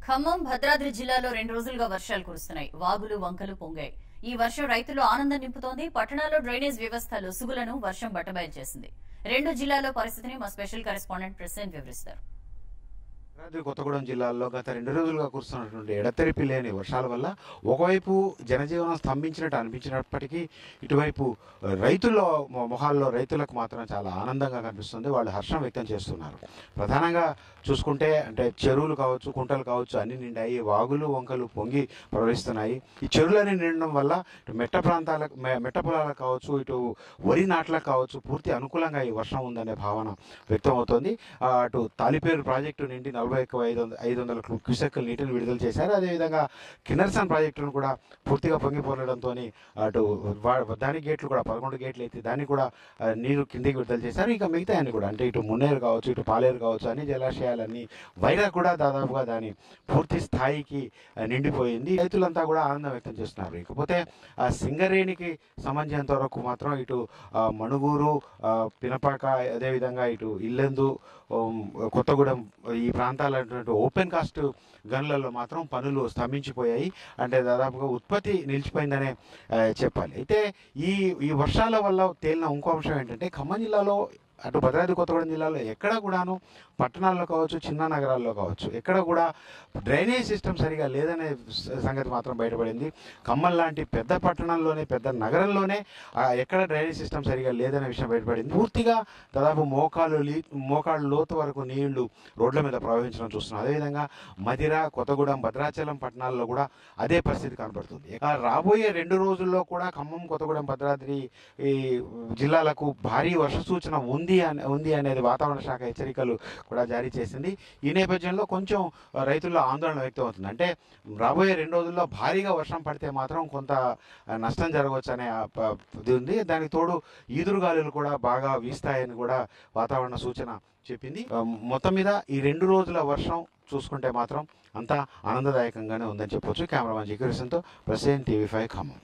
ఖమ్మం భద్రాద్రి జిల్లాలో రెండు రోజులుగా వర్షాలు కురుస్తున్నాయి వాగులు వంకలు పొంగాయి ఈ వర్షం రైతుల్లో ఆనందం నింపుతోంది పట్టణాల్లో డ్రైనేజ్ వ్యవస్థ లొసుగులను వర్షం బట్టబయలు చేసింది రెండు జిల్లాలో పరిస్థితిని మా స్పెషల్ కరెస్పాండెంట్ ప్రెసిడెంట్ వివరిస్తారు భద్రాద్రి కొత్తగూడెం జిల్లాలో గత రెండు రోజులుగా కురుస్తున్నటువంటి ఎడతెరిపి లేని వర్షాల వల్ల ఒకవైపు జనజీవనం స్తంభించినట్టు అనిపించినప్పటికీ ఇటువైపు రైతుల మొ- మొహాల్లో రైతులకు మాత్రం చాలా ఆనందంగా కనిపిస్తుంది వాళ్ళు హర్షం వ్యక్తం చేస్తున్నారు ప్రధానంగా చూసుకుంటే అంటే చెరువులు కావచ్చు కుంటలు కావచ్చు అన్ని నిండాయి వాగులు వంకలు పొంగి ప్రవహిస్తున్నాయి ఈ చెరువులన్నీ నిండడం వల్ల ఇటు మెట్ట ప్రాంతాలకు మె- మెట్ట పొలాలకు కావచ్చు ఇటు వరి నాట్లకు కావచ్చు పూర్తి అనుకూలంగా ఈ వర్షం ఉందనే భావన వ్యక్తం అవుతోంది ఆ, అటు తాలిపేరు ప్రాజెక్టు నుండి నలభై ఎక్కువ ఐదు వందల ఐదు వందల క్యూసెక్కుల నీటిని విడుదల చేశారు అదేవిధంగా కిన్నర్సన్ ప్రాజెక్టును కూడా పూర్తిగా పొంగిపోలడంతో అటు వా- దాని గేట్లు కూడా పదకొండు గేట్లు ఎత్తి దాన్ని కూడా ఆ, నీరు కిందికి విడుదల చేశారు ఇక మిగతా అన్ని కూడా అంటే ఇటు మున్నేరు కావచ్చు ఇటు పాలేరు కావచ్చు అన్ని జలాశయాలన్నీ వైరా కూడా దాదాపుగా దాని పూర్తి స్థాయికి ఆ, నిండిపోయింది రైతులంతా కూడా ఆనందం వ్యక్తం చేస్తున్నారు ఇకపోతే ఆ సింగరేణికి సంబంధించినంత వరకు మాత్రం ఇటు ఆ, మణుగూరు ఆ, పినపాక అదేవిధంగా ఇటు ఇల్లెందు ఉమ్, కొత్తగూడెం ఈ ప్రాంతాలైనటువంటి ఓపెన్ కాస్ట్ గన్లలో మాత్రం పనులు స్తంభించిపోయాయి అంటే దాదాపుగా ఉత్పత్తి నిలిచిపోయిందనే ఆ, చెప్పాలి అయితే ఈ ఈ వర్షాల వల్ల తేలిన ఇంకో అంశం ఏంటంటే ఖమ్మం జిల్లాలో అటు భద్రాద్రి కొత్తగూడెం జిల్లాలో ఎక్కడ కూడాను పట్టణాల్లో కావచ్చు చిన్న నగరాల్లో కావచ్చు ఎక్కడ కూడా డ్రైనేజ్ సిస్టమ్ సరిగా లేదనే స- సంగతి మాత్రం బయటపడింది ఖమ్మం లాంటి పెద్ద పట్టణంలోనే పెద్ద నగరంలోనే ఆ, ఎక్కడ డ్రైనేజ్ సిస్టమ్ సరిగా లేదనే విషయం బయటపడింది పూర్తిగా దాదాపు మోకాలు లీ మోకాళ్ళు లోతు వరకు నీళ్లు రోడ్ల మీద ప్రవహించడం చూస్తున్నాం అదేవిధంగా మదిర కొత్తగూడెం భద్రాచలం పట్టణాల్లో కూడా అదే పరిస్థితి కనబడుతుంది ఆ, రాబోయే రెండు రోజుల్లో కూడా ఖమ్మం కొత్తగూడెం భద్రాద్రి ఈ జిల్లాలకు భారీ వర్ష సూచన ఉంది అని ఉంది అనేది వాతావరణ శాఖ హెచ్చరికలు కూడా జారీ చేసింది ఈ నేపథ్యంలో కొంచెం ఆ, రైతుల్లో ఆందోళన వ్యక్తం అవుతుంది అంటే రాబోయే రెండు రోజుల్లో భారీగా వర్షం పడితే మాత్రం కొంత ఆ, నష్టం జరగవచ్చు అనే ఆ, ప- ఇది ఉంది దానికి తోడు ఈదురుగాలులు కూడా బాగా వీస్తాయని కూడా వాతావరణ సూచన చెప్పింది ఆ, మొత్తం మీద ఈ రెండు రోజుల వర్షం చూసుకుంటే మాత్రం అంతా ఆనందదాయకంగానే ఉందని చెప్పొచ్చు కెమెరామాన్ జికిరిసన్తో ప్రసేన్ టీవీ ఫైవ్ ఖమ్మం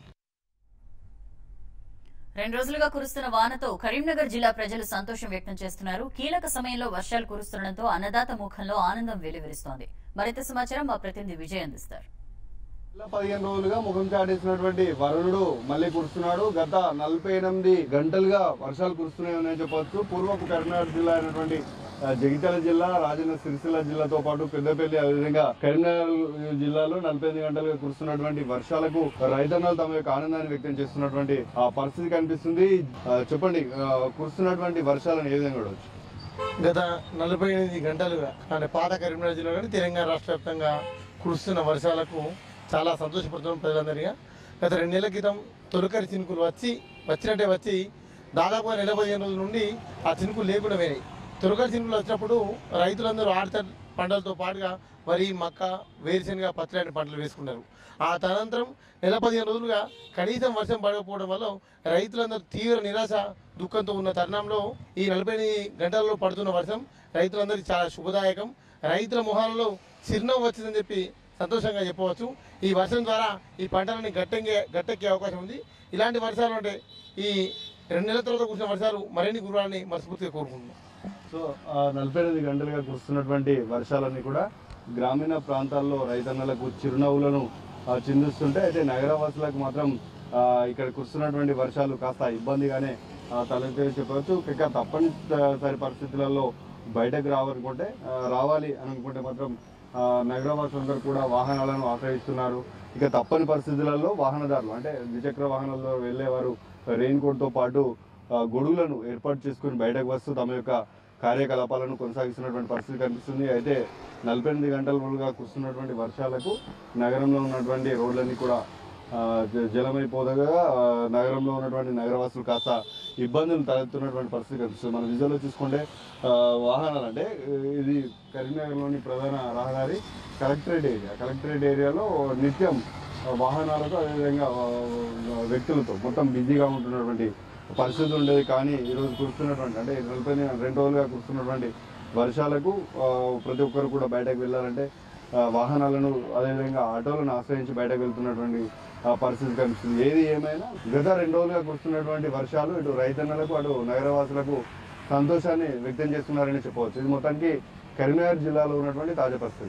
రెండు రోజులుగా కురుస్తున్న వానతో కరీంనగర్ జిల్లా ప్రజలు సంతోషం వ్యక్తం చేస్తున్నారు కీలక సమయంలో వర్షాలు కురుస్తుండటంతో అన్నదాత ముఖంలో ఆనందం వెలువరిస్తోంది మరింత సమాచారం మా ప్రతినిధి విజయ్ అందిస్తారు ఇలా పదిహేను రోజులుగా ముఖం చాటేసినటువంటి వరుణుడు మళ్ళీ కురుస్తున్నాడు గత నలభై ఎనిమిది గంటలుగా వర్షాలు కురుస్తున్నాయి అని చెప్పొచ్చు పూర్వపు కరీంనగర్ జిల్లా అయినటువంటి ఆ, జగిత్యాల జిల్లా రాజన్న సిరిసిల్ల జిల్లాతో పాటు పెద్దపల్లి అదేవిధంగా కరీంనగర్ జిల్లాలో నలభై ఎనిమిది గంటలుగా కురుస్తున్నటువంటి వర్షాలకు రైతన్నలు తమ యొక్క ఆనందాన్ని వ్యక్తం చేస్తున్నటువంటి ఆ పరిస్థితి కనిపిస్తుంది ఆ, చెప్పండి ఆ, కురుస్తున్నటువంటి వర్షాలను ఏ విధంగా చూడవచ్చు గత నలభై ఎనిమిది గంటలుగా అంటే పాత కరీంనగర్ జిల్లా కానీ తెలంగాణ రాష్ట్ర వ్యాప్తంగా కురుస్తున్న వర్షాలకు చాలా సంతోషపడుతున్నాం ప్రజలందరిగా గత రెండు నెలల క్రితం తొలకరి చినుకులు వచ్చి వచ్చినట్టే వచ్చి దాదాపుగా నెల పదిహేను రోజుల నుండి ఆ చినుకులు లేకుండా పోయినాయి తొలకరి చినుకులు వచ్చినప్పుడు రైతులందరూ ఆడత పంటలతో పాటుగా వరి మక్క వేరుశనగ పత్తి లాంటి పంటలు వేసుకున్నారు ఆ తదనంతరం నెల పదిహేను రోజులుగా కనీసం వర్షం పడకపోవడం వల్ల రైతులందరూ తీవ్ర నిరాశ దుఃఖంతో ఉన్న తరుణంలో ఈ నలభై ఎనిమిది గంటల్లో పడుతున్న వర్షం రైతులందరికీ చాలా శుభదాయకం రైతుల మొహాలలో చిరునవ్వు వచ్చిందని చెప్పి సంతోషంగా చెప్పవచ్చు ఈ వర్షం ద్వారా ఈ పంటలని గట్టెంగే గట్టెక్కే అవకాశం ఉంది ఇలాంటి వర్షాలు అంటే ఈ రెండు నెలల తర్వాత కురిసిన వర్షాలు మరిన్ని కురాలని మనస్ఫూర్తిగా కోరుకుంటున్నాం సో ఆ, నలభై ఎనిమిది గంటలుగా కురుస్తున్నటువంటి వర్షాలన్నీ కూడా గ్రామీణ ప్రాంతాల్లో రైతన్నలకు చిరునవ్వులను ఆ, చిందిస్తుంటే అయితే నగరవాసులకు మాత్రం ఆ, ఇక్కడ కురుస్తున్నటువంటి వర్షాలు కాస్త ఇబ్బందిగానే ఆ, తలెత్తే చెప్పవచ్చు ఇక తప్పనిసరి పరిస్థితులలో బయటకు రావాలనుకుంటే ఆ, రావాలి అని అనుకుంటే మాత్రం ఆ, నగరవాసులందరూ కూడా వాహనాలను ఆశ్రయిస్తున్నారు ఇక తప్పని పరిస్థితులలో వాహనదారులు అంటే ద్విచక్ర వాహనాల్లో వెళ్ళేవారు రెయిన్ కోట్తో పాటు ఆ, గొడుగులను ఏర్పాటు చేసుకుని బయటకు వస్తూ తమ యొక్క కార్యకలాపాలను కొనసాగిస్తున్నటువంటి పరిస్థితి కనిపిస్తుంది అయితే నలభై ఎనిమిది గంటల రోజులుగా కురుస్తున్నటువంటి వర్షాలకు నగరంలో ఉన్నటువంటి రోడ్లన్నీ కూడా ఆ, జ- జలమైపోదగా ఆ, నగరంలో ఉన్నటువంటి నగరవాసులు కాస్త ఇబ్బందులు తలెత్తున్నటువంటి పరిస్థితి కనిపిస్తుంది మన విజువల్లో చూసుకుంటే ఆ, వాహనాలు అంటే ఇది కరీంనగర్లోని ప్రధాన రహదారి కలెక్టరేట్ ఏరియా కలెక్టరేట్ ఏరియాలో నిత్యం ఆ, వాహనాలతో అదేవిధంగా ఆ, వ్యక్తులతో మొత్తం బిజీగా ఉంటున్నటువంటి పరిస్థితి ఉండేది కానీ ఈరోజు కురుస్తున్నటువంటి అంటే నలభై రెండు రోజులుగా కురుస్తున్నటువంటి వర్షాలకు ఆ, ప్రతి ఒక్కరు కూడా బయటకు వెళ్ళాలంటే ఆ, వాహనాలను అదేవిధంగా ఆటోలను ఆశ్రయించి బయటకు వెళ్తున్నటువంటి ఆ, పరిస్థితి కనిపిస్తుంది ఏది ఏమైనా గత రెండు రోజులుగా కురుస్తున్నటువంటి వర్షాలు ఇటు రైతన్నలకు అటు నగరవాసులకు సంతోషాన్ని వ్యక్తం చేస్తున్నారని చెప్పవచ్చు ఇది మొత్తానికి కరీంనగర్ జిల్లాలో ఉన్నటువంటి తాజా పరిస్థితి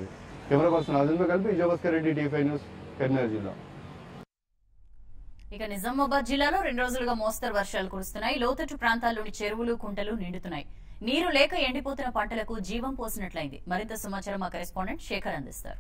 కెమెరా పర్సన్ అజంతో కలిపి Vijayabhaskar Reddy T five news Karimnagar జిల్లా ఇక నిజామాబాద్ జిల్లాలో రెండు రోజులుగా మోస్తరు వర్షాలు కురుస్తున్నాయి లోతట్టు ప్రాంతాల్లోని చెరువులు కుంటలు నిండుతున్నాయి నీరు లేక ఎండిపోతున్న పంటలకు జీవం పోసినట్లయింది మరింత సమాచారం మా కరెస్పాండెంట్ శేఖర్ అందిస్తారు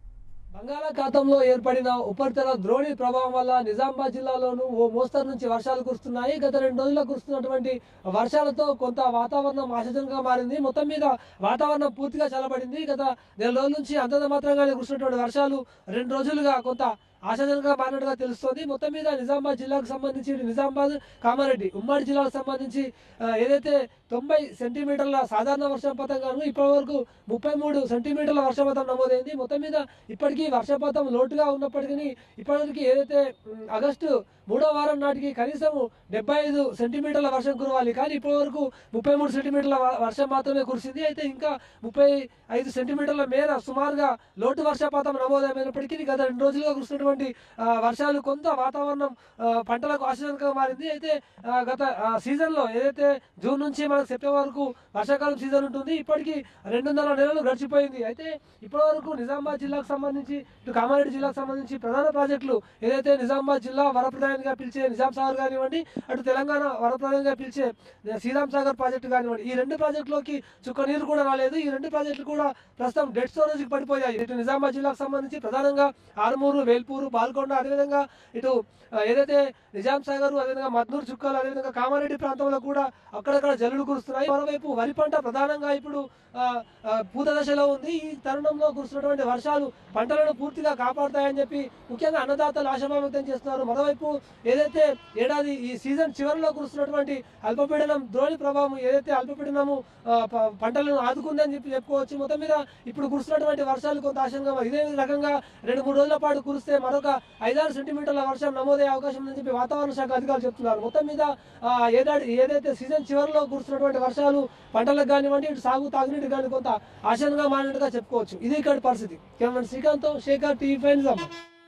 బంగాళాఖాతంలో ఏర్పడిన ఉపరితల ద్రోణి ప్రభావం వల్ల నిజామాబాద్ జిల్లాలోనూ ఓ మోస్తరు నుంచి వర్షాలు కురుస్తున్నాయి గత రెండు రోజుల్లో కురుస్తున్నటువంటి వర్షాలతో కొంత వాతావరణం ఆశాజనకంగా మారింది మొత్తం మీద వాతావరణం పూర్తిగా చల్లబడింది గత నెల రోజుల నుంచి అంతంత మాత్రంగానే కురుస్తున్నటువంటి వర్షాలు రెండు రోజులుగా కొంత ఆశాజనకంగా మారినట్టుగా తెలుస్తోంది మొత్తం మీద నిజామాబాద్ జిల్లాకు సంబంధించి నిజామాబాద్ కామారెడ్డి ఉమ్మడి జిల్లాకు సంబంధించి ఆ, ఏదైతే తొంభై సెంటీమీటర్ల సాధారణ వర్షపాతం గాను ఇప్పటి వరకు ముప్పై మూడు సెంటీమీటర్ల వర్షపాతం నమోదైంది మొత్తం మీద ఇప్పటికీ వర్షపాతం లోటుగా ఉన్నప్పటికీ ఇప్పటివరకు ఏదైతే ఉమ్, ఆగస్టు మూడో వారం నాటికి కనీసం డెబ్బై ఐదు సెంటీమీటర్ల వర్షం కురవాలి కానీ ఇప్పటి వరకు ముప్పై మూడు సెంటీమీటర్ల వ- వర్షం మాత్రమే కురిసింది అయితే ఇంకా ముప్పై ఐదు సెంటీమీటర్ల మేర సుమారుగా లోటు వర్షపాతం నమోదైనప్పటికీ గత రెండు రోజులుగా కురిసినటువంటి ఆ, వర్షాలు కొంత వాతావరణం ఆ, పంటలకు ఆశాజనకంగా మారింది అయితే ఆ, గత సీజన్ లో ఏదైతే జూన్ నుంచి మనకు సెప్టెంబర్ వరకు వర్షాకాలం సీజన్ ఉంటుంది ఇప్పటికి రెండున్నర నెలలు గడిచిపోయింది అయితే ఇప్పటి వరకు నిజామాబాద్ జిల్లాకు సంబంధించి ఇటు కామారెడ్డి జిల్లాకు సంబంధించి ప్రధాన ప్రాజెక్టులు ఏదైతే నిజామాబాద్ జిల్లా వరప్రదాయంగా పిలిచే నిజాం సాగర్ కానివ్వండి అటు తెలంగాణ వరప్రదాయంగా పిలిచే శ్రీరామ్ సాగర్ ప్రాజెక్టు కానివ్వండి ఈ రెండు ప్రాజెక్టులోకి చుక్క నీరు కూడా రాలేదు ఈ రెండు ప్రాజెక్టులు కూడా ప్రస్తుతం డెడ్ స్టోరేజ్ కి పడిపోయాయి ఇటు నిజామాబాద్ జిల్లాకు సంబంధించి ప్రధానంగా ఆరుమూరు వేల్పూరు బాల్కొండ అదేవిధంగా ఇటు ఆ, ఏదైతే నిజాం సాగర్ అదేవిధంగా మద్నూరు చుక్కలు అదేవిధంగా కామారెడ్డి ప్రాంతంలో కూడా అక్కడక్కడ జల్లులు కురుస్తున్నాయి మరోవైపు వరి పంట ప్రధానంగా ఇప్పుడు ఆ, ఆ, పూత దశలో ఉంది ఈ తరుణంలో కురుస్తున్నటువంటి వర్షాలు పంటలను పూర్తిగా కాపాడుతాయని చెప్పి ముఖ్యంగా అన్నదాతలు ఆశాభావం వ్యక్తం చేస్తున్నారు మరోవైపు ఏదైతే ఏడాది ఈ సీజన్ చివరిలో కురుస్తున్నటువంటి అల్పపీడనం ద్రోణి ప్రభావం ఏదైతే అల్పపీడనము ఆ, ప- పంటలను ఆదుకుందని చెప్పి చెప్పుకోవచ్చు మొత్తం మీద ఇప్పుడు కురుస్తున్నటువంటి వర్షాలు కొంత ఆశంగా ఉంది. ఇదే రకంగా రెండు మూడు రోజుల పాటు కురిస్తే మరొక ఐదారు సెంటీమీటర్ల వర్షం నమోదయ్యే అవకాశం ఉందని చెప్పి వాతావరణ శాఖ అధికారులు చెప్తున్నారు మొత్తం మీద ఆ, ఏడాది ఏదైతే సీజన్ చివరిలో కురుస్తున్నటువంటి వర్షాలు పంటలకు కానివ్వండి ఇటు సాగు తాగునీటి కానీ కొంత ఆశంగా మారినట్టుగా చెప్పుకోవచ్చు ఇది ఇక్కడ పరిస్థితి కేవలం శ్రీకాంత్ శేఖర్ టీవీ ఫైవ్ నిజామాబాద్.